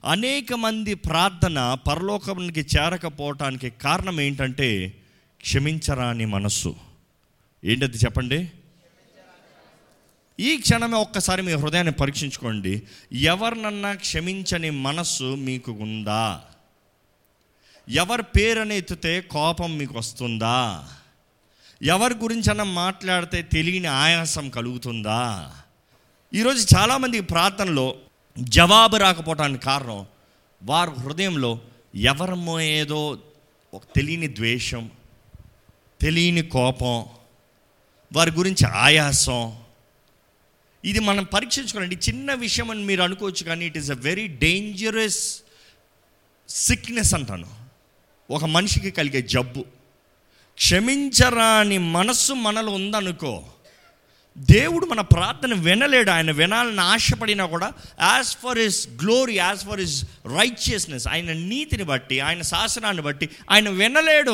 అనేక మంది ప్రార్థన పరలోకానికి చేరకపోవటానికి కారణం ఏంటంటే క్షమించరాని మనస్సు ఏంటది చెప్పండి ఈ క్షణమే ఒక్కసారి మీ హృదయాన్ని పరీక్షించుకోండి ఎవరినన్నా క్షమించని మనస్సు మీకు ఉందా ఎవరి పేరుని ఎత్తితే కోపం మీకు వస్తుందా ఎవరి గురించన్నా మాట్లాడితే తెలియని ఆయాసం కలుగుతుందా ఈరోజు చాలామంది ప్రార్థనలో జవాబు రాకపోవటానికి కారణం వారి హృదయంలో ఎవరమో ఏదో ఒక తెలియని ద్వేషం తెలియని కోపం వారి గురించి ఆయాసం ఇది మనం పరీక్షించుకోండి చిన్న విషయం అని మీరు అనుకోవచ్చు కానీ it is a very dangerous sickness అంటాను ఒక మనిషికి కలిగే జబ్బు క్షమించరాని మనస్సు మనలో ఉందనుకో దేవుడు మన ప్రార్థన వినలేడు ఆయన వినాలని ఆశపడినా కూడా as for his glory as for his righteousness ఆయన నీతిని బట్టి ఆయన శాసనాన్ని బట్టి ఆయన వినలేడు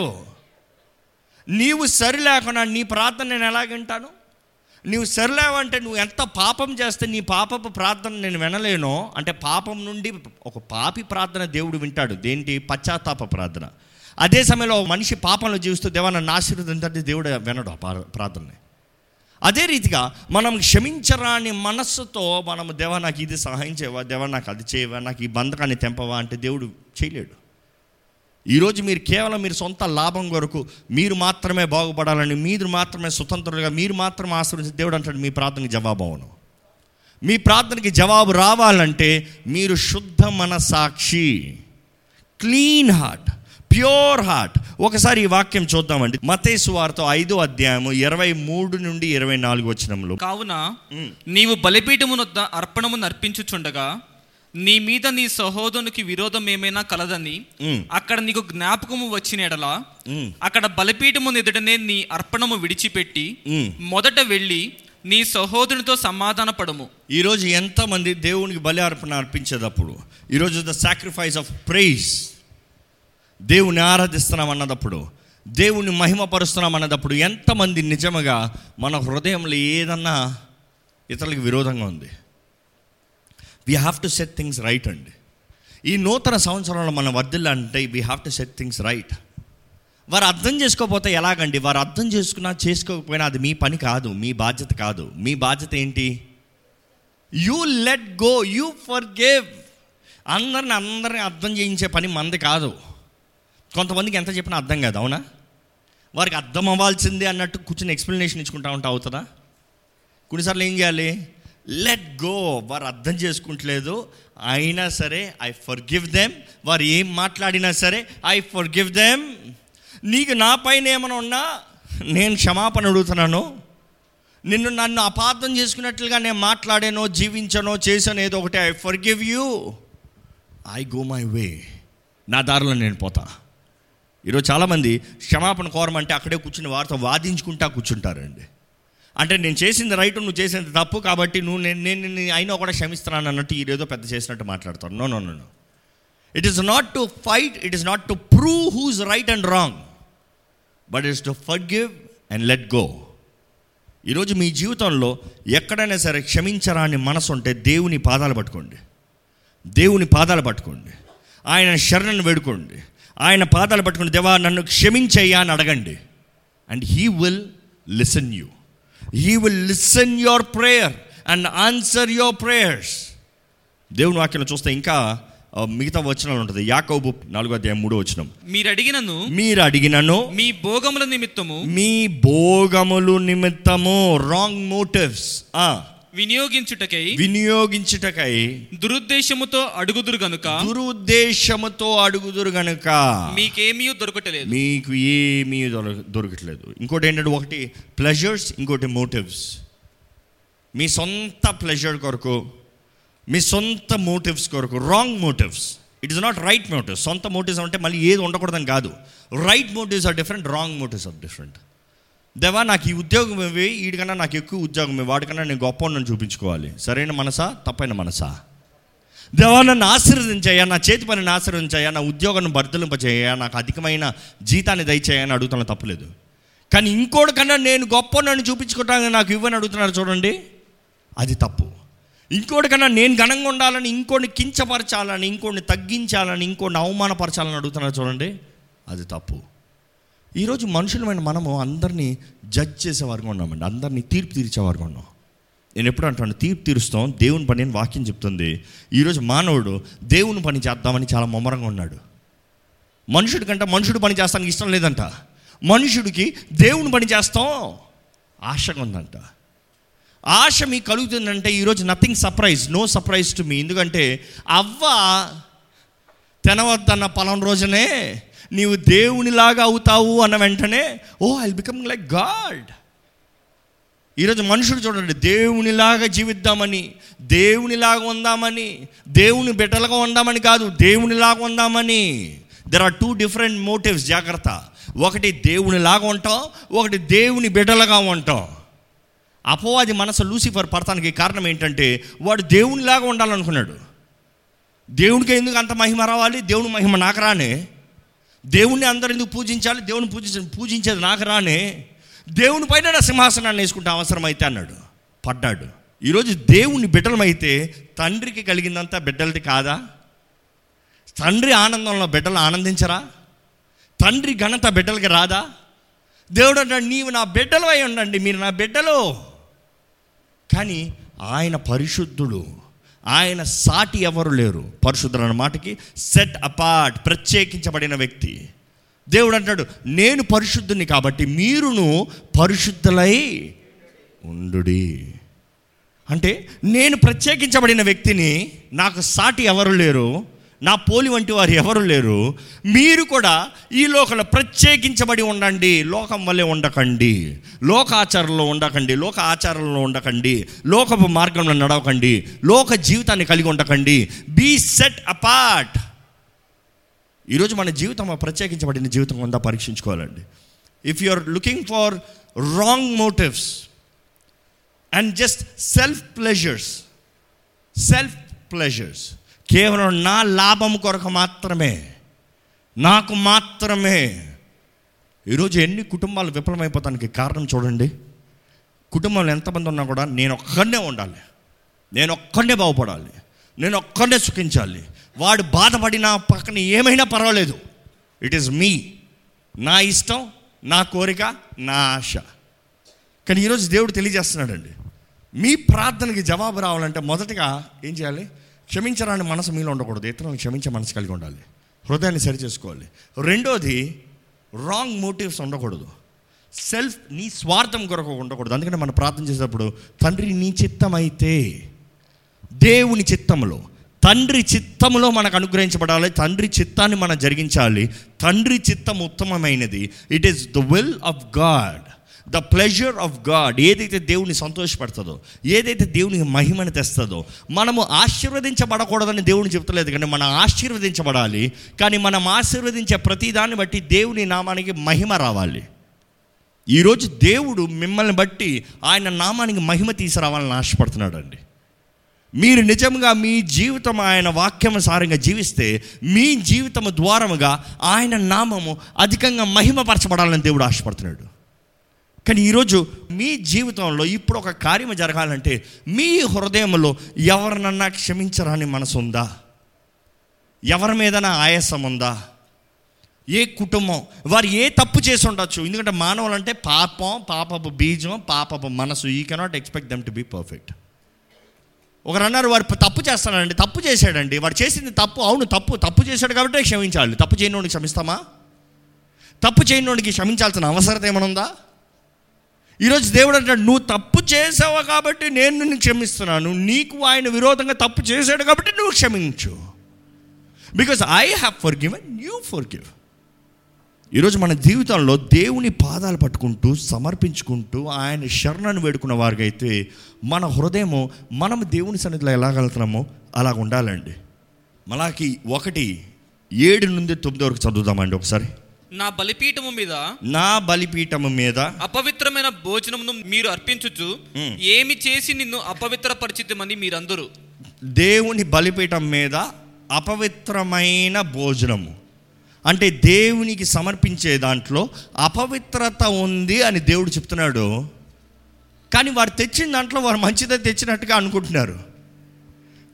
నీవు సరి లేకుండా నీ ప్రార్థన నేను ఎలాగ వింటాను నీవు సరిలేవంటే నువ్వు ఎంత పాపం చేస్తే నీ పాపపు ప్రార్థన నేను వినలేనో అంటే పాపం నుండి ఒక పాపి ప్రార్థన దేవుడు వింటాడు దేంటి పశ్చాత్తాప ప్రార్థన అదే సమయంలో ఒక మనిషి పాపంలో జీవిస్తూ దేవా నన్ను ఆశీర్వదించంటే దేవుడు వినడు ఆ ప్రా- ప్రార్థనని అదే రీతిగా మనం క్షమించరాని మనస్సుతో మనం దేవా నాకు ఇది సహాయం చేయవా దేవా నాకు అది చేయవా నాకు ఈ బంధకాన్ని తెంపవా అంటే దేవుడు చేయలేడు ఈరోజు మీరు కేవలం మీరు సొంత లాభం కొరకు మీరు మాత్రమే బాగుపడాలని మీరు మాత్రమే స్వతంత్రులుగా మీరు మాత్రమే ఆశ్రయించి దేవుడు అంటాడు మీ ప్రార్థనకి జవాబు అవును మీ ప్రార్థనకి జవాబు రావాలంటే మీరు శుద్ధ మనసాక్షి క్లీన్ హార్ట్ ప్యూర్ హార్ట్ ఒకసారి ఈ వాక్యం చూద్దామండి మతేసు వారితో ఐదో అధ్యాయము ఇరవై మూడు నుండి ఇరవై నాలుగు వచ్చినంలో కావున నీవు బలిపీఠమునొద్ద అర్పణమును అర్పించుచుండగా నీ మీద నీ సహోదరునికి విరోధం ఏమైనా కలదని మ్. అక్కడ నీకు జ్ఞాపకము వచ్చిన ఎడలా మ్. అక్కడ బలిపీఠము ఎదుటనే నీ అర్పణము విడిచిపెట్టి మ్. మొదట వెళ్ళి నీ సహోదరునితో సమాధాన పడము ఈరోజు ఎంతమంది దేవునికి బలి అర్పణ అర్పించేటప్పుడు ఈరోజు ద సాక్రిఫైస్ ఆఫ్ ప్రైజ్ దేవుని ఆరాధిస్తున్నాం అన్నదప్పుడు దేవుని మహిమపరుస్తున్నాం అన్నదప్పుడు ఎంతమంది నిజముగా మన హృదయంలో ఏదన్నా ఇతరులకు విరోధంగా ఉంది we have to set things right అండి ఈ నూతన సంవత్సరంలో మనం వర్దిల్లంటే we have to set things right వారు అర్థం చేసుకోకపోతే ఎలాగండి వారు అర్థం చేసుకున్నా చేసుకోకపోయినా అది మీ పని కాదు మీ బాధ్యత కాదు మీ బాధ్యత ఏంటి you let go you forgave అందరిని అందరిని అర్థం చేయించే పని మంది కాదు కొంతమందికి ఎంత చెప్పినా అర్థం కాదు అవునా వారికి అర్థం అవ్వాల్సిందే అన్నట్టు కూర్చొని ఎక్స్ప్లెనేషన్ ఇచ్చుకుంటా ఉంటా అవుతుందా కొన్నిసార్లు ఏం చేయాలి లెట్ గో వారు అర్థం చేసుకుంటలేదు అయినా సరే ఐ ఫర్ గివ్ దెమ్ వారు ఏం మాట్లాడినా సరే ఐ ఫర్ గివ్ దెమ్ నీకు నా పైన ఏమైనా ఉన్నా నేను క్షమాపణ అడుగుతున్నాను నిన్ను నన్ను అపార్థం చేసుకున్నట్లుగా నేను మాట్లాడానో జీవించానో చేశానో ఏదో ఒకటి I forgive you I go my way నా దారిలో నేను పోతా ఈరోజు చాలామంది క్షమాపణ కోరమంటే అక్కడే కూర్చుని వారితో వాదించుకుంటా కూర్చుంటారండి అంటే నేను చేసింది రైట్ నువ్వు చేసింది తప్పు కాబట్టి నువ్వు నేను నేను నిన్ను అయినా కూడా క్షమిస్తున్నాను అన్నట్టు ఈరోజు పెద్ద చేసినట్టు మాట్లాడతారు no no no no it is not to fight it is not to prove who's right and wrong but it's to forgive and let go ఈరోజు మీ జీవితంలో ఎక్కడైనా సరే క్షమించరాని మనసు ఉంటే దేవుని పాదాలు పట్టుకోండి దేవుని పాదాలు పట్టుకోండి ఆయన శరణను వేడుకోండి ఆయన పాదాలు పట్టుకుని దేవా నన్ను క్షమించయ్యా అని అడగండి and he will listen you he will listen your prayer and answer your prayers దేవుని వాక్యం చూస్తే ఇంకా ఆ, మిగతా వచనాలు ఉంటుంది యాకోబు నాలుగో అధ్యాయం మూడో వచనం మీరు అడిగినను మీరు అడిగినను మీ భోగముల నిమిత్తము మీ భోగములు నిమిత్తము రాంగ్ మోటివ్స్ వినియోగించుటకై వినియోగించుటకై దురుద్దేశముతో అడుగుదురు గనుక దురుద్దేశముతో అడుగుదురు గనుక మీకేమీ దొరకటలేదు మీకు ఏమీ దొర- దొరకట్లేదు ఇంకోటి ఏంటంటే ఒకటి ప్లెజర్స్ ఇంకోటి మోటివ్స్ మీ సొంత ప్లెజర్ కొరకు మీ సొంత మోటివ్స్ కొరకు wrong motives it is not right motives సొంత మోటివ్స్ అంటే మళ్ళీ ఏది ఉండకూడదని కాదు right motives are different wrong motives are different దేవా నాకు ఈ ఉద్యోగం ఇవి వీడికన్నా నాకు ఎక్కువ ఉద్యోగం ఇవి వాడికన్నా నేను గొప్ప నన్ను చూపించుకోవాలి సరైన మనసా తప్పైన మనసా దేవా నన్ను ఆశీర్వదించాయా నా చేతి పనిని ఆశీర్వదించాయా నా ఉద్యోగాన్ని బర్ధలింపచేయ నాకు అధికమైన జీతాన్ని దయచేయని అడుగుతున్న తప్పలేదు కానీ ఇంకోటి కన్నా నేను గొప్ప నన్ను చూపించుకోవటానికి నాకు ఇవ్వని అడుగుతున్నారు చూడండి అది తప్పు ఇంకోటి కన్నా నేను ఘనంగా ఉండాలని ఇంకోటి కించపరచాలని ఇంకోటి తగ్గించాలని ఇంకోటి అవమానపరచాలని అడుగుతున్నారు చూడండి అది తప్పు ఈరోజు మనుషులమైన మనము అందరినీ జడ్జ్ చేసేవారుగా ఉన్నామండి అందరినీ తీర్పు తీర్చేవారుగా ఉన్నాం నేను ఎప్పుడు అంటాను తీర్పు తీరుస్తాం దేవుని పని అని వాక్యం చెప్తుంది ఈరోజు మానవుడు దేవుని పని చేద్దామని చాలా ముమ్మరంగా ఉన్నాడు మనుషుడి కంటే మనుషుడు పని చేస్తానికి ఇష్టం లేదంట మనుషుడికి దేవుని పని చేస్తాం ఆశగా ఉందంట ఆశ మీకు కలుగుతుందంటే ఈరోజు nothing surprise no surprise to మీ ఎందుకంటే అవ్వ తినవద్దన్న పలం రోజునే నీవు దేవునిలాగా అవుతావు అన్న వెంటనే oh I become like God ఈరోజు మనుషుడు చూడండి దేవునిలాగా జీవిద్దామని దేవునిలాగా ఉందామని దేవుని బిడ్డలుగా ఉందామని కాదు దేవునిలాగా ఉందామని there are two different motives జాగ్రత్త ఒకటి దేవునిలాగా ఉంటాం ఒకటి దేవుని బిడ్డలుగా ఉంటాం అపవాది మనసు లూసిఫర్ పడటానికి కారణం ఏంటంటే వాడు దేవునిలాగా ఉండాలనుకున్నాడు దేవునికి ఎందుకు అంత మహిమ రావాలి దేవుని మహిమ నాకు రానే దేవుణ్ణి అందరు ఎందుకు పూజించాలి దేవుని పూజించ పూజించేది నాకు రానే దేవుని పైన నా సింహాసనాన్ని వేసుకుంటే అవసరమైతే అన్నాడు పడ్డాడు ఈరోజు దేవుని బిడ్డలమైతే తండ్రికి కలిగిందంతా బిడ్డలది కాదా తండ్రి ఆనందంలో బిడ్డలు ఆనందించరా తండ్రి ఘనత బిడ్డలకి రాదా దేవుడు అంటాడు నీవు నా బిడ్డలు అయి ఉండండి మీరు నా బిడ్డలు కానీ ఆయన పరిశుద్ధుడు ఆయన సాటి ఎవరు లేరు పరిశుద్ధుడు అన్న మాటకి సెట్ అపార్ట్ ప్రత్యేకించబడిన వ్యక్తి దేవుడు అంటాడు నేను పరిశుద్ధుని కాబట్టి మీరును పరిశుద్ధులై ఉండుడి అంటే నేను ప్రత్యేకించబడిన వ్యక్తిని నాకు సాటి ఎవరు లేరు నా పోలి వంటి వారు ఎవరు లేరు మీరు కూడా ఈ లోకంలో ప్రత్యేకించబడి ఉండండి లోకం వల్లే ఉండకండి లోకాచారంలో ఉండకండి లోక ఆచారంలో ఉండకండి లోకపు మార్గంలో నడవకండి లోక జీవితాన్ని కలిగి ఉండకండి బీ సెట్ అపార్ట్ ఈరోజు మన జీవితం ప్రత్యేకించబడిన జీవితం ఉందా పరీక్షించుకోవాలండి if you are looking for wrong motives and just self pleasures self pleasures కేవలం నా లాభం కొరకు మాత్రమే నాకు మాత్రమే ఈరోజు ఎన్ని కుటుంబాలు విఫలమైపోతానికి కారణం చూడండి కుటుంబంలో ఎంతమంది ఉన్నా కూడా నేను ఒక్కడనే ఉండాలి నేను ఒక్కడనే బాగుపడాలి నేను ఒక్కడనే సుఖించాలి వాడు బాధపడినా పక్కన ఏమైనా పర్వాలేదు ఇట్ ఈస్ మీ నా ఇష్టం నా కోరిక నా ఆశ కానీ ఈరోజు దేవుడు తెలియజేస్తున్నాడండి మీ ప్రార్థనకి జవాబు రావాలంటే మొదటగా ఏం చేయాలి క్షమించరాని మనసు మీలో ఉండకూడదు ఇతరులను క్షమించే మనసు కలిగి ఉండాలి హృదయాన్ని సరి చేసుకోవాలి రెండోది రాంగ్ మోటివ్స్ ఉండకూడదు సెల్ఫ్ నీ స్వార్థం కొరకు ఉండకూడదు అందుకని మనం ప్రార్థన చేసేటప్పుడు తండ్రి నీ చిత్తం అయితే దేవుని చిత్తములో తండ్రి చిత్తములో మనకు అనుగ్రహించబడాలి తండ్రి చిత్తాన్ని మనం జరిగించాలి తండ్రి చిత్తం ఉత్తమమైనది it is the will of God the pleasure of God ఏదైతే దేవుని సంతోషపడుతుందో ఏదైతే దేవునికి మహిమని తెస్తుందో మనము ఆశీర్వదించబడకూడదని దేవుని చెప్తలేదు కానీ మనం ఆశీర్వదించబడాలి కానీ మనం ఆశీర్వదించే ప్రతిదాన్ని బట్టి దేవుని నామానికి మహిమ రావాలి ఈరోజు దేవుడు మిమ్మల్ని బట్టి ఆయన నామానికి మహిమ తీసుకురావాలని ఆశపడుతున్నాడు అండి మీరు నిజంగా మీ జీవితం ఆయన వాక్యమసారంగా జీవిస్తే మీ జీవితము ద్వారముగా ఆయన నామము అధికంగా మహిమపరచబడాలని దేవుడు ఆశపడుతున్నాడు కానీ ఈరోజు మీ జీవితంలో ఇప్పుడు ఒక కార్యం జరగాలంటే మీ హృదయంలో ఎవరినన్నా క్షమించరాని మనసు ఉందా ఎవరి మీదనా ఆయాసం ఉందా ఏ కుటుంబం వారు ఏ తప్పు చేసి ఉండొచ్చు ఎందుకంటే మానవులు అంటే పాపం పాపపు బీజం పాపపు మనసు ఈ cannot expect them to be perfect ఒకరు అన్నారు వారు తప్పు చేస్తానండి తప్పు చేశాడండి వాడు చేసింది తప్పు అవును తప్పు తప్పు చేశాడు కాబట్టి క్షమించాలి తప్పు చేయనోడికి క్షమిస్తామా తప్పు చేయనోడికి క్షమించాల్సిన అవసరత ఏమైనా ఉందా ఈరోజు దేవుడు అంటాడు నువ్వు తప్పు చేసావు కాబట్టి నేను నిన్ను క్షమిస్తున్నాను నీకు ఆయన విరోధంగా తప్పు చేశాడు కాబట్టి నువ్వు క్షమించు because I have forgiven you forgive ఈరోజు మన జీవితంలో దేవుని పాదాలు పట్టుకుంటూ సమర్పించుకుంటూ ఆయన శరణను వేడుకున్న వారికి అయితే మన హృదయము మనం దేవుని సన్నిధిలో ఎలాగలుగుతున్నామో అలా ఉండాలండి మలాకి ఒకటి ఏడు నుండి తొమ్మిది వరకు చదువుదామండి ఒకసారి నా బలిపీఠము మీద నా బలిపీఠము మీద అపవిత్రమైన భోజనమును మీరు అర్పించుచు మ్. ఏమి చేసి నిన్ను అపవిత్ర పరిచితమని మీరందరూ దేవుని బలిపీఠం మీద అపవిత్రమైన భోజనము అంటే దేవునికి సమర్పించే దాంట్లో అపవిత్రత ఉంది అని దేవుడు చెప్తున్నాడు కానీ వారు తెచ్చిన దాంట్లో వారు మంచిదే తెచ్చినట్టుగా అనుకుంటున్నారు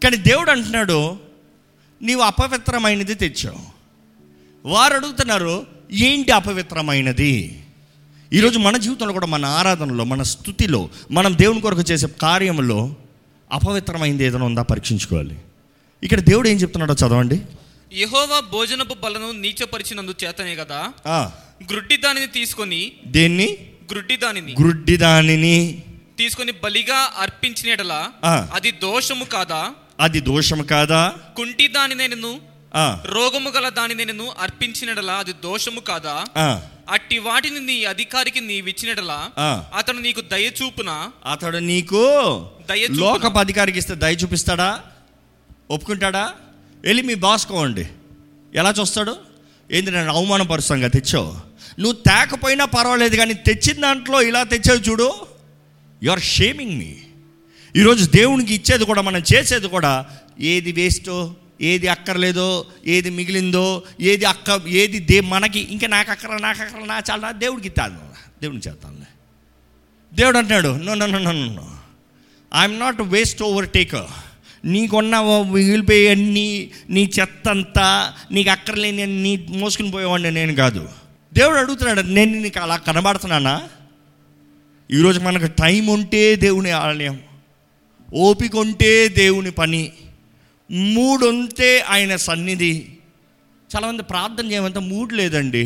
కానీ దేవుడు అంటున్నాడు నీవు అపవిత్రమైనది తెచ్చావు వారు అడుగుతున్నారు ఏంటి అపవిత్రమైనది ఈరోజు మన జీవితంలో కూడా మన ఆరాధనలో మన స్థుతిలో మనం దేవుని కొరకు చేసే కార్యంలో అపవిత్రమైనది ఏదైనా ఉందా పరీక్షించుకోవాలి ఇక్కడ దేవుడు ఏం చెప్తున్నాడో చదవండి యెహోవా భోజనపు బలను నీచపరిచినందు చేతనే కదా ఆ, గ్రుడ్డి దానిని తీసుకొని దేన్ని గ్రుడ్డి దానిని గుడ్డి దానిని తీసుకొని బలిగా అర్పించిన యెడల ఆ. అది దోషము కాదా అది దోషం కాదా కుంటి దాని నేను ఆ, రోగము గల దాని నేను అర్పించినడలా అది దోషము కాదా ఆ, అట్టి వాటిని నీ అధికారికి నీవిచ్చినడలా ఆ. అతను నీకు దయ చూపున అతడు నీకు దయ చూపున. లోకపు అధికారికి ఇస్తే దయ చూపిస్తాడా ఒప్పుకుంటాడా వెళ్ళి మీ బాస్ కోవండి ఎలా చూస్తాడు ఏంది నేను అవమానపరుస్తాంగా తెచ్చావు నువ్వు తేకపోయినా పర్వాలేదు కానీ తెచ్చిన దాంట్లో ఇలా తెచ్చావు చూడు యు ఆర్ షేమింగ్ మీ ఈరోజు దేవునికి ఇచ్చేది కూడా మనం చేసేది కూడా ఏది వేస్టో ఏది అక్కర్లేదో ఏది మిగిలిందో ఏది అక్క ఏది దే మనకి ఇంకా నాకు అక్కర నాకు అక్కర నా చాలా దేవుడికి ఇస్తాను దేవుడికి చేస్తానులే దేవుడు అంటున్నాడు no no no no no I'm not waste overtaker నీకున్న మిగిలిపోయే అన్ని నీ చెత్త అంతా నీకు అక్కర్లేని అన్ని మోసుకుని పోయేవాడిని నేను కాదు దేవుడు అడుగుతున్నాడు నేను నీకు అలా కనబడుతున్నానా ఈరోజు మనకు టైం ఉంటే దేవుని ఆలయం ఓపిక ఉంటే దేవుని పని మూడు ఉంటే ఆయన సన్నిధి చాలామంది ప్రార్థన చేయమంటే మూడ్ లేదండి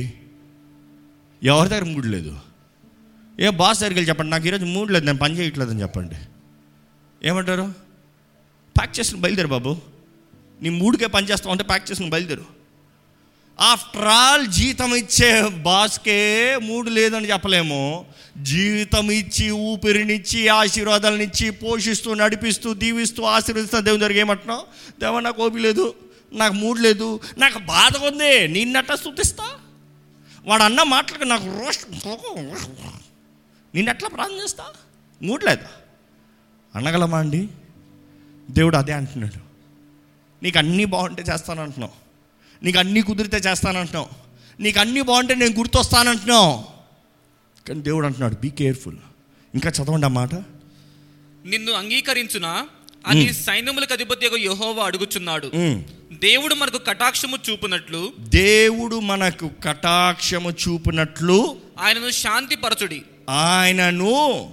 ఎవరి దగ్గర మూడ్ లేదు ఏ బాస్ దగ్గరికి వెళ్ళి చెప్పండి నాకు ఈరోజు మూడ్ లేదు నేను పని చేయట్లేదని చెప్పండి ఏమంటారు ప్యాక్ చేసుకుని బయలుదేరు బాబు నీ మూడుకే పని చేస్తావు అంటే ప్యాక్ చేసుకుని బయలుదేరు ఆఫ్టర్ ఆల్ జీతం ఇచ్చే బాస్కే మూడు లేదని చెప్పలేము జీతం ఇచ్చి ఊపిరినిచ్చి ఆశీర్వాదాలనిచ్చి పోషిస్తూ నడిపిస్తూ దీవిస్తూ ఆశీర్వదిస్తూ దేవుని దగ్గర ఏమంటున్నావు దేవ నాకు ఓపి లేదు నాకు మూడు లేదు నాకు బాధ ఉంది నిన్నట్ట స్థుతిస్తా వాడు అన్న మాటలకు నాకు రోష్ నిన్నట్లా ప్రార్థన చేస్తా మూడు లేదా అనగలమా అండి దేవుడు అదే అంటున్నాడు నీకు అన్నీ బాగుంటే చేస్తానంటున్నావు నీకు అన్నీ కుదిరితే చేస్తానంటున్నావు నీకు అన్నీ బాగుంటే నేను గుర్తొస్తానంటున్నావు కానీ దేవుడు అంటున్నాడు బీ కేర్ఫుల్ ఇంకా చదవండి ఆ మాట నిన్ను అంగీకరించునా అని సైన్యములకు అధిపతి యెహోవా అడుగుచున్నాడు ఉమ్. దేవుడు మనకు కటాక్షము చూపునట్లు దేవుడు మనకు కటాక్షము చూపినట్లు ఆయనను శాంతి పరచుడి ఆయనను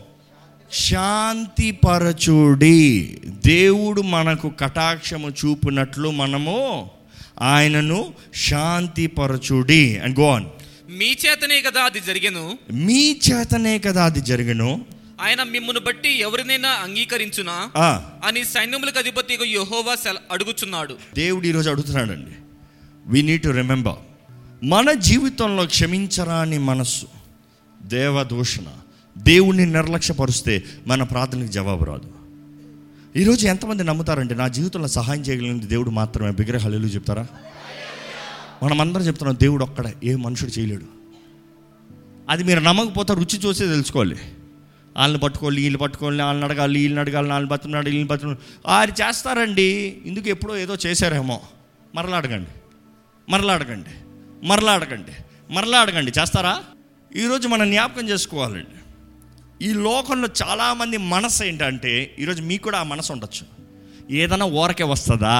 శాంతిపరచుడి దేవుడు మనకు కటాక్షము చూపినట్లు మనము ఆయనను శాంతిపరచుడి అండ్ గోన్ మీ చేతనే కదా అది జరిగెను మీ చేతనే కదా అది జరగను ఆయన మిమ్మును బట్టి ఎవరినైనా అంగీకరించునా ఆ, అని సైన్యములకు అధిపతి యెహోవా సెల- అడుగుచున్నాడు దేవుడు ఈరోజు అడుగుతున్నాడండి వి నీడ్ టు రిమెంబర్ మన జీవితంలో క్షమించరాని మనస్సు దేవదూషణ దేవుణ్ణి నిర్లక్ష్యపరుస్తే మన ప్రార్థనకి జవాబు రాదు ఈరోజు ఎంతమంది నమ్ముతారంటే నా జీవితంలో సహాయం చేయగలిగిన దేవుడు మాత్రమే విగ్రహాలు చెప్తారా మనమందరం చెప్తున్నాం దేవుడు ఒక్కడే ఏ మనుషుడు చేయలేడు అది మీరు నమ్మకపోతే రుచి చూసే తెలుసుకోవాలి వాళ్ళని పట్టుకోవాలి వీళ్ళు పట్టుకోవాలి వాళ్ళని అడగాలి వీళ్ళని అడగాలి వాళ్ళని బతున్నాడు వీళ్ళని బతున్నాడు వారు చేస్తారండి ఇందుకు ఎప్పుడో ఏదో చేశారేమో మరలా అడగండి మరలా అడగండి మరలా అడగండి మరలా అడగండి చేస్తారా ఈరోజు మనం జ్ఞాపకం చేసుకోవాలండి ఈ లోకంలో చాలామంది మనసు ఏంటంటే ఈరోజు మీకు కూడా ఆ మనసు ఉండొచ్చు ఏదైనా ఓరకే వస్తుందా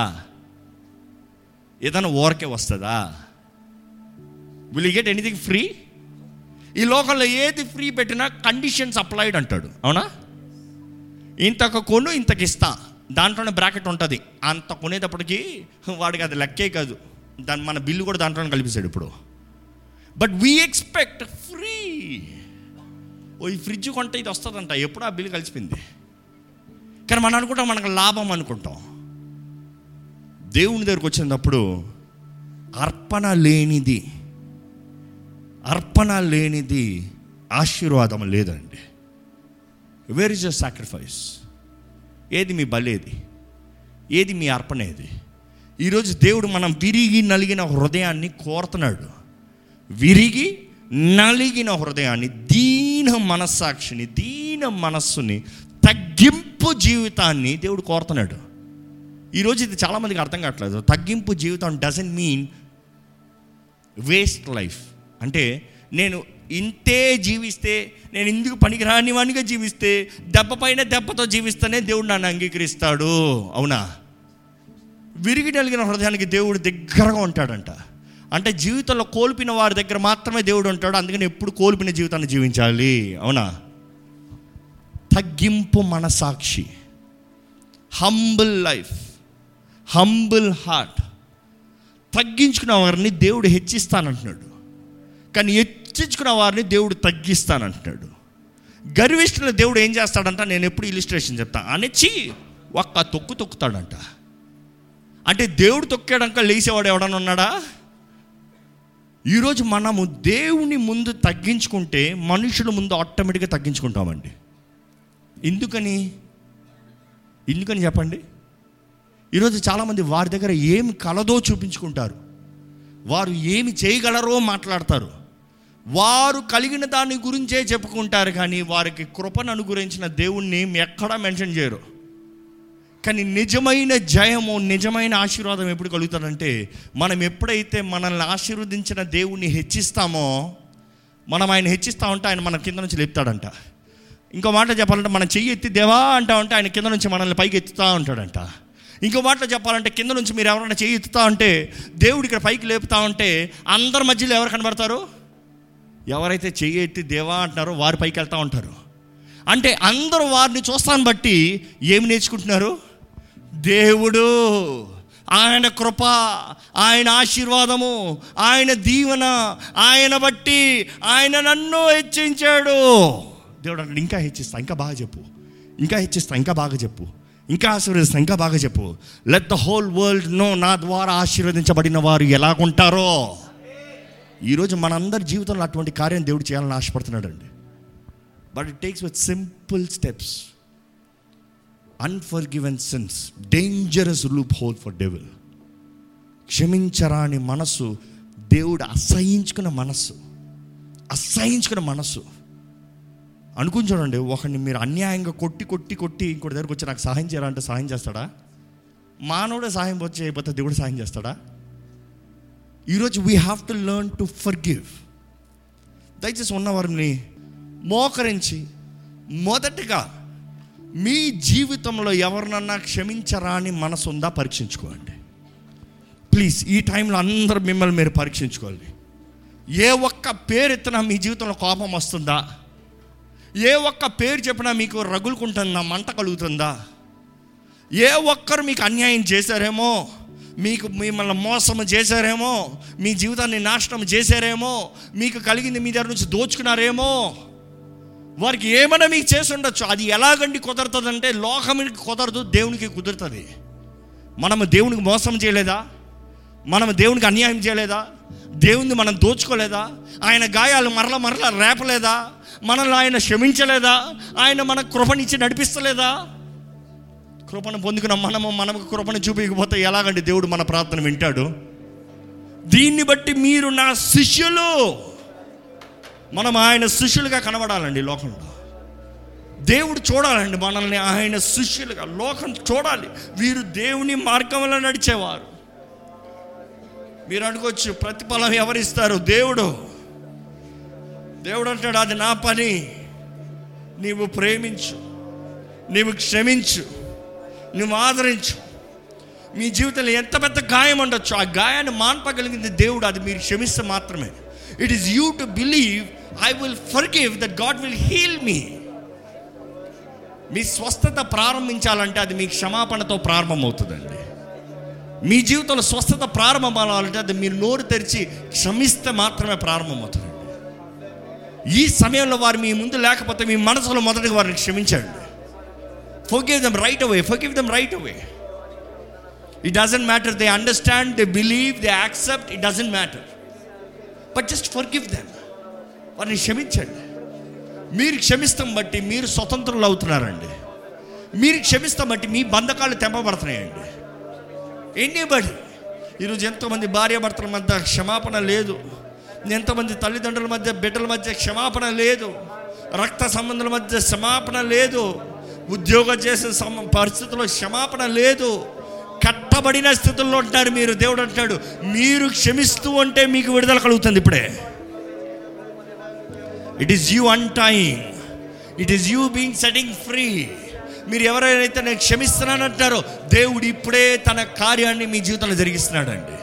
ఏదైనా ఓరకే వస్తుందా విల్ గెట్ ఎనీథింగ్ ఫ్రీ ఈ లోకంలో ఏది ఫ్రీ పెట్టినా కండిషన్స్ అప్లైడ్ అంటాడు అవునా ఇంతకు కొను ఇంతకి ఇస్తా దాంట్లోనే బ్రాకెట్ ఉంటుంది అంత కొనేటప్పటికి వాడికి అది లెక్కే కాదు దాని మన బిల్లు కూడా దాంట్లోనే కల్పిస్తాడు ఇప్పుడు but we expect free oh ఈ ఫ్రిడ్జ్ కొంటే ఇది వస్తుందంట ఎప్పుడు ఆ బిల్లు కలిసిపోయింది కానీ మనం అనుకుంటాం మనకు లాభం అనుకుంటాం దేవుని దగ్గరకు వచ్చినప్పుడు అర్పణ లేనిది అర్పణ లేనిది ఆశీర్వాదం లేదండి వేర్ ఇస్ యర్ సాక్రిఫైస్ ఏది మీ బలేది ఏది మీ అర్పణ ఏది ఈరోజు దేవుడు మనం విరిగి నలిగిన హృదయాన్ని కోరుతున్నాడు విరిగి నలిగిన హృదయాన్ని దీన మనస్సాక్షిని దీన మనస్సుని తగ్గింపు జీవితాన్ని దేవుడు కోరుతున్నాడు ఈరోజు ఇది చాలామందికి అర్థం కావట్లేదు తగ్గింపు జీవితం డజన్ మీన్ వేస్ట్ లైఫ్ అంటే నేను ఇంతే జీవిస్తే నేను ఇందుకు పనికిరాని వానిగా జీవిస్తే దెబ్బ పైన దెబ్బతో జీవిస్తేనే దేవుడు నన్ను అంగీకరిస్తాడు అవునా విరిగి నలిగిన హృదయానికి దేవుడు దగ్గరగా ఉంటాడంట అంటే జీవితంలో కోల్పోయిన వారి దగ్గర మాత్రమే దేవుడు ఉంటాడు అందుకని ఎప్పుడు కోల్పోయిన జీవితాన్ని జీవించాలి అవునా తగ్గింపు మనసాక్షి హంబుల్ లైఫ్ హంబుల్ హార్ట్ తగ్గించుకున్న వారిని దేవుడు హెచ్చిస్తానంటున్నాడు కానీ హెచ్చించుకున్న వారిని దేవుడు తగ్గిస్తానంటున్నాడు గర్విష్ఠుల దేవుడు ఏం చేస్తాడంట నేను ఎప్పుడు ఇలిస్ట్రేషన్ చెప్తా అనిచ్చి ఒక్క తొక్కు తొక్కుతాడంట అంటే దేవుడు తొక్కాడంక లేచేవాడు ఎవడన్నా ఉన్నాడా ఈరోజు మనము దేవుని ముందు తగ్గించుకుంటే మనుషుల ముందు ఆటోమేటిక్గా తగ్గించుకుంటామండి ఎందుకని ఎందుకని చెప్పండి ఈరోజు చాలామంది వారి దగ్గర ఏమి కలదో చూపించుకుంటారు వారు ఏమి చేయగలరో మాట్లాడతారు వారు కలిగిన దాని గురించే చెప్పుకుంటారు కానీ వారికి కృపను అనుగురించిన దేవుణ్ణి ఎక్కడా మెన్షన్ చేయరు కానీ నిజమైన జయము నిజమైన ఆశీర్వాదం ఎప్పుడు కలుగుతాడంటే మనం ఎప్పుడైతే మనల్ని ఆశీర్వదించిన దేవుణ్ణి హెచ్చిస్తామో మనం ఆయన హెచ్చిస్తా ఉంటే ఆయన మన కింద నుంచి లేపుతాడంట ఇంకో మాట చెప్పాలంటే మనం చెయ్యి ఎత్తి దేవా అంటా ఉంటే ఆయన కింద నుంచి మనల్ని పైకి ఎత్తుతా ఉంటాడంట ఇంకో మాటలో చెప్పాలంటే కింద నుంచి మీరు ఎవరైనా చెయ్యి ఎత్తుతా ఉంటే దేవుడు ఇక్కడ పైకి లేపుతా ఉంటే అందరి మధ్యలో ఎవరు కనబడతారు ఎవరైతే చెయ్యి ఎత్తి దేవా అంటున్నారో వారు పైకి వెళ్తూ ఉంటారు అంటే అందరూ వారిని చూస్తాను బట్టి ఏమి నేర్చుకుంటున్నారు దేవుడు ఆయన కృప ఆయన ఆశీర్వాదము ఆయన దీవెన ఆయన బట్టి ఆయన నన్ను హెచ్చించాడు దేవుడు అంటే ఇంకా హెచ్చిస్తా ఇంకా బాగా చెప్పు ఇంకా హెచ్చిస్తా ఇంకా బాగా చెప్పు ఇంకా ఆశీర్వదిస్తా ఇంకా బాగా చెప్పు let the whole world know నా ద్వారా ఆశీర్వదించబడిన వారు ఎలాగుంటారో ఈరోజు మనందరి జీవితంలో అటువంటి కార్యం దేవుడు చేయాలని ఆశపడుతున్నాడు అండి but it takes with simple steps unforgiven sins dangerous loophole for devil క్షమించరాని మనస్సు దేవుడు అసహించుకున్న మనస్సు అసహించుకున్న మనస్సు అనుకుని చూడండి ఒకరిని మీరు అన్యాయంగా కొట్టి కొట్టి కొట్టి ఇంకోటి దగ్గరకు వచ్చి నాకు సహాయం చేయాలంటే సహాయం చేస్తాడా మానవుడే సహాయం వచ్చి అయిపోతే దేవుడు సహాయం చేస్తాడా ఈరోజు we have to learn to forgive దయచేసి ఉన్నవారిని మోకరించి మొదటగా మీ జీవితంలో ఎవరినన్నా క్షమించరాని మనసు ఉందా పరీక్షించుకోండి ప్లీజ్ ఈ టైంలో అందరూ మిమ్మల్ని మీరు పరీక్షించుకోవాలి ఏ ఒక్క పేరు ఎత్తినా మీ జీవితంలో కోపం వస్తుందా ఏ ఒక్క పేరు చెప్పినా మీకు రగులుకుంటుందా మంట కలుగుతుందా ఏ ఒక్కరు మీకు అన్యాయం చేశారేమో మీకు మిమ్మల్ని మోసం చేశారేమో మీ జీవితాన్ని నాశనం చేశారేమో మీకు కలిగింది మీ దగ్గర నుంచి దోచుకున్నారేమో వారికి ఏమైనా మీకు చేసి ఉండొచ్చు అది ఎలాగండి కుదరుతుందంటే లోకమునికి కుదరదు దేవునికి కుదురుతుంది మనము దేవునికి మోసం చేయలేదా మనం దేవునికి అన్యాయం చేయలేదా దేవుని మనం దోచుకోలేదా ఆయన గాయాలు మరల మరల రేపలేదా మనల్ని ఆయన క్షమించలేదా ఆయన మన కృపనిచ్చి నడిపిస్తలేదా కృపను పొందుకున్న మనము మనకు కృపను చూపించకపోతే ఎలాగండి దేవుడు మన ప్రార్థన వింటాడు దీన్ని బట్టి మీరు నా శిష్యులు మనం ఆయన శిష్యులుగా కనబడాలండి ఈ లోకంలో దేవుడు చూడాలండి మనల్ని ఆయన శిష్యులుగా లోకం చూడాలి వీరు దేవుని మార్గంలో నడిచేవారు మీరు అనుకోవచ్చు ప్రతిఫలం ఎవరిస్తారు దేవుడు దేవుడు అంటాడు అది నా పని నీవు ప్రేమించు నీవు క్షమించు నువ్వు ఆదరించు మీ జీవితంలో ఎంత పెద్ద గాయం ఉండొచ్చు ఆ గాయాన్ని మాన్పగలిగింది దేవుడు అది మీరు క్షమిస్తే మాత్రమే it is you to believe I will forgive that God will heal మీ మీ స్వస్థత ప్రారంభించాలంటే అది మీ క్షమాపణతో ప్రారంభమవుతుందండి మీ జీవితంలో స్వస్థత ప్రారంభం అవ్వాలంటే అది మీరు నోరు తెరిచి క్షమిస్తే మాత్రమే ప్రారంభమవుతుందండి ఈ సమయంలో వారు మీ ముందు లేకపోతే మీ మనసులో మొదటిగా వారిని క్షమించండి forgive them right away forgive them right away it doesn't matter they understand they believe they accept it doesn't matter but just forgive them వారిని క్షమించండి మీరు క్షమిస్తాం బట్టి మీరు స్వతంత్రులు అవుతున్నారండి మీరు క్షమిస్తాం బట్టి మీ బంధకాలు తెంపబడుతున్నాయండి ఎనీబడి ఈరోజు ఎంతోమంది భార్యాభర్తల మధ్య క్షమాపణ లేదు ఎంతోమంది తల్లిదండ్రుల మధ్య బిడ్డల మధ్య క్షమాపణ లేదు రక్త సంబంధాల మధ్య క్షమాపణ లేదు ఉద్యోగం చేసే సమ పరిస్థితుల్లో క్షమాపణ లేదు కట్టబడిన స్థితుల్లో ఉంటారు మీరు దేవుడు అంటాడు మీరు క్షమిస్తూ ఉంటే మీకు విడుదల కలుగుతుంది ఇప్పుడే it is you untying it is you being setting free మీరు ఎవరైతే నేను క్షమిస్తున్నానంటారో దేవుడు ఇప్పుడే తన కార్యాన్ని మీ జీవితంలో జరిగిస్తున్నాడండి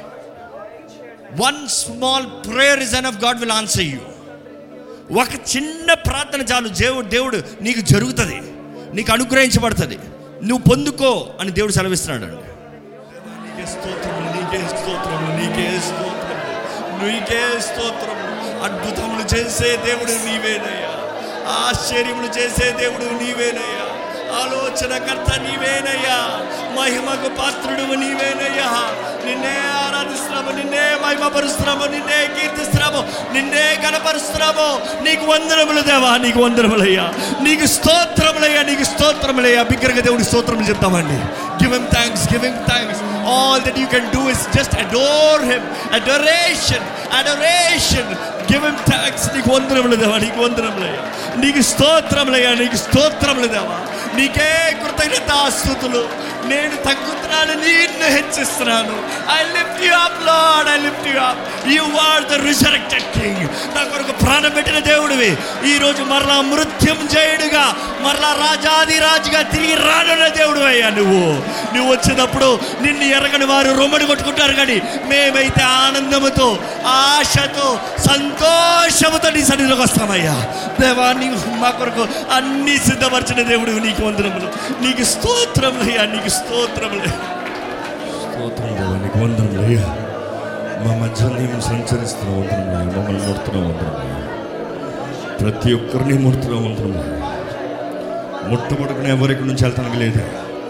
one small prayer is enough God will answer you ఒక చిన్న ప్రార్థన చాలు దేవుడు దేవుడు నీకు జరుగుతుంది నీకు అనుగ్రహించబడుతుంది నువ్వు పొందుకో అని దేవుడు సెలవిస్తున్నాడు అండి నీకే స్తోత్రములు నీకే స్తోత్రములు నీకే స్తోత్రములు నీకే స్తోత్రములు అద్భుతములు చేసే దేవుడు నీవేనయ్యా ఆశ్చర్యములు చేసే దేవుడు నీవేనయ్యా ఆలోచనకర్త నీవేనయ్యా మహిమకు పాత్రుడు నీవేనయ్యా నిన్నే ఆరాధిస్తున్నాము నిన్నే మహిమపరుస్తున్నాము నిన్నే కీర్తిస్తున్నాము నిన్నే కనపరుస్తున్నాము నీకు వందనములు దేవా నీకు వందనములయ్యా నీకు స్తోత్రములయ్యా నీకు స్తోత్రములయ్యా బిగ్గరగా దేవుడి స్తోత్రములు చెప్తామండి give him thanks give him thanks all that you can do is just adore him adoration adoration give him thanks నీకు వందనములు దేవా నీకు వందనములయ్యా నీకు స్తోత్రములయ్యా నీకు స్తోత్రములు దేవా నీకే కృతజ్ఞతాస్తుతులు నేను తగ్గుతున్నాను నిన్ను హెచ్చిస్తున్నాను I lift you up Lord I lift you up you are the resurrected king నా కొరకు ప్రాణం పెట్టిన దేవుడివి ఈ రోజు మరలా మృత్యం జయుడుగా మరలా రాజాది రాజుగా తిరిగి రానున్న దేవుడు అయ్యా నువ్వు నువ్వు వచ్చినప్పుడు నిన్ను ఎరగని వారు రొమ్మడి కొట్టుకుంటారు కానీ మేమైతే ఆనందముతో ఆశతో సంతోషముతో నీ సన్నిధిలోకి వస్తామయ్యా దేవా నీవు మా కొరకు అన్ని సిద్ధపరిచిన దేవుడు నీకు వందనములు నీకు స్తోత్రములయ్యా నీకు స్తోత్రములే స్తోత్రం దేవా నీకు వందనములయ్యా మా మధ్య నీవు సంచరిస్తున్న వందనములయ్యా మమ్మల్ని ముడుతున్న వందనములయ్యా ప్రతి ఒక్కరిని ముడుతున్న వందనములయ్యా ముట్టబడుకునే ఎవరికి నుంచి వెళ్తానికి లేదా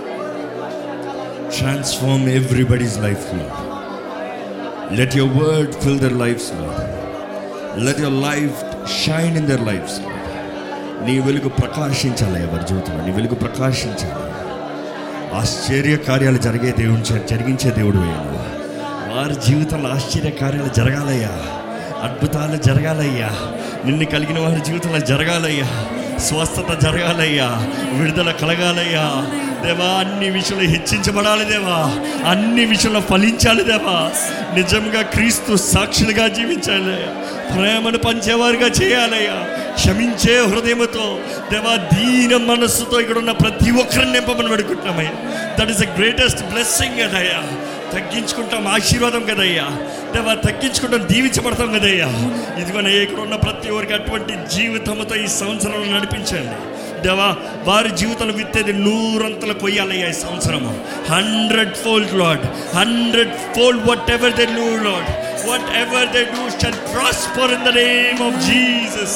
transform everybody's life let your word fill their lifes let your life shine in their lifes నీ వెలుగు ప్రకాశించాలి ఎవరి జీవితంలో నీ వెలుగు ప్రకాశించాలి ఆశ్చర్య కార్యాలు జరిగే దేవుడు చ- జరిగించే దేవుడు నువ్వు వారి జీవితంలో ఆశ్చర్య కార్యాలు జరగాలయ్యా అద్భుతాలు జరగాలయ్యా నిన్ను కలిగిన వారి జీవితంలో జరగాలయ్యా స్వస్థత జరగాలయ్యా విడుదల కలగాలయ్యా దేవా అన్ని విషయంలో హెచ్చించబడాలి దేవా అన్ని విషయంలో ఫలించాలి దేవా నిజంగా క్రీస్తు సాక్షులుగా జీవించాలి ప్రేమను పంచేవారుగా చేయాలయ్యా క్షమించే హృదయముతో దేవా దీన మనస్సుతో ఇక్కడ ఉన్న ప్రతి ఒక్కరిని నింపమని పెడుకుంటున్నామయ్యా that is the greatest blessing కదయ్యా తగ్గించుకుంటాం ఆశీర్వాదం కదయ్యా దేవా తగ్గించుకుంటాం దీవించబడతాం కదయ్యా ఇదిగోనే ఇక్కడ ఉన్న ప్రతి ఒక్కరికి అటువంటి జీవితంతో ఈ సంవత్సరంలో నడిపించండి దేవా వారి జీవితంలో విత్తేది నూరంతలు కొయ్యాలయ్యా ఈ సంవత్సరము hundredfold Lord hundredfold whatever they do Lord whatever they do shall prosper in the name of Jesus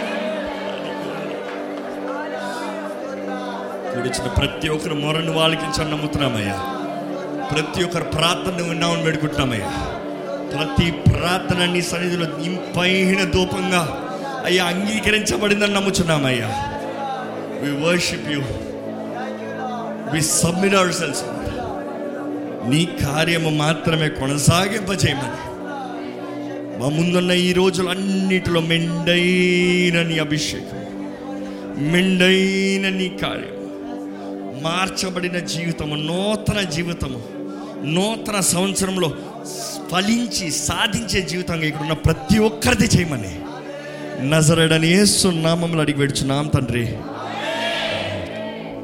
కూడిచిన ప్రతి ఒక్కరు మొరను వాళ్ళకించని నమ్ముతున్నామయ్యా ప్రతి ఒక్కరు ప్రార్థన విన్నామని పెడుకుంటున్నామయ్యా ప్రతి ప్రార్థన నీ సన్నిధిలో ఇంపైన ధూపంగా అయ్యా అంగీకరించబడిందని నమ్ముచున్నామయ్యా we worship you we submit ourselves నీ కార్యము మాత్రమే కొనసాగింపజేయమని మా ముందున్న ఈ రోజులు అన్నిటిలో మెండైన నీ అభిషేకం మెండైన నీ కార్యం మార్చబడిన జీవితము నూతన జీవితము నూతన సంవత్సరంలో ఫలించి సాధించే జీవితంగా ఇక్కడ ఉన్న ప్రతి ఒక్కరిది చేయమని నజరడని యేసు నామంలో అడిగి పెడుచున్నాం తండ్రి